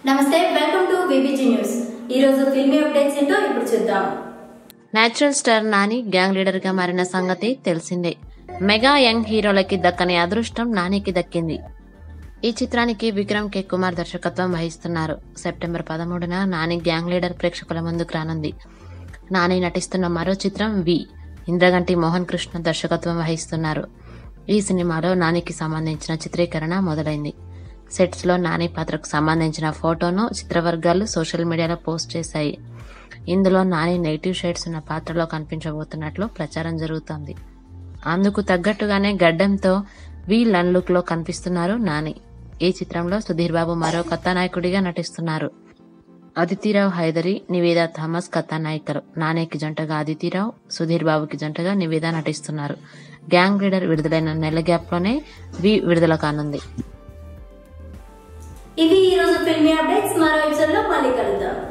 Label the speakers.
Speaker 1: నమస్తే welcome to BBG news ఈ రోజు ఫిల్మీ అప్డేట్స్ ఏంటో ఇప్పుడు చూద్దాం
Speaker 2: natural star Nani gang leader గా మారిన సంగతి తెలిసిందే మెగా యంగ్ హీరోలకి దక్కని అదృష్టం నానికి దక్కింది ఈ చిత్రానికి విక్రమ్ కే కుమార్ దర్శకత్వం వహిస్తున్నారు సెప్టెంబర్ పదమూడున నాని గ్యాంగ్ లీడర్ ప్రేక్షకుల ముందుకు రానుంది నాని నటిస్తున్న మరో చిత్రం వి ఇంద్రగంటి మోహన్ కృష్ణ దర్శకత్వం వహిస్తున్నారు ఈ సినిమాలో నానికి సంబంధించిన చిత్రీకరణ మొదలైంది సెట్స్ లో నాని పాత్రకు సంబంధించిన ఫోటోను చిత్రవర్గాలు సోషల్ మీడియాలో పోస్ట్ చేశాయి ఇందులో నాని నెగిటివ్ షేడ్స్ ఉన్న పాత్రలో కనిపించబోతున్నట్లు ప్రచారం జరుగుతోంది అందుకు తగ్గట్టుగానే గడ్డంతో వి లన్ లుక్ లో కనిపిస్తున్నారు నాని ఈ చిత్రంలో సుధీర్ బాబు మరో కథానాయకుడిగా నటిస్తున్నారు అదితిరావు హైదరి నివేదా థామస్ కథానాయికలు నానికి జంటగా అదితిరావు సుధీర్ బాబుకి జంటగా నివేద నటిస్తున్నారు గ్యాంగ్ లీడర్ విడుదలైన నెల గ్యాప్ లోనే వి విడుదల కానుంది
Speaker 1: ఇవి ఈ రోజు ఫిల్మీ అప్డేట్స్ మరో ఎపిసోడ్ లో మళ్ళీ కలుద్దాం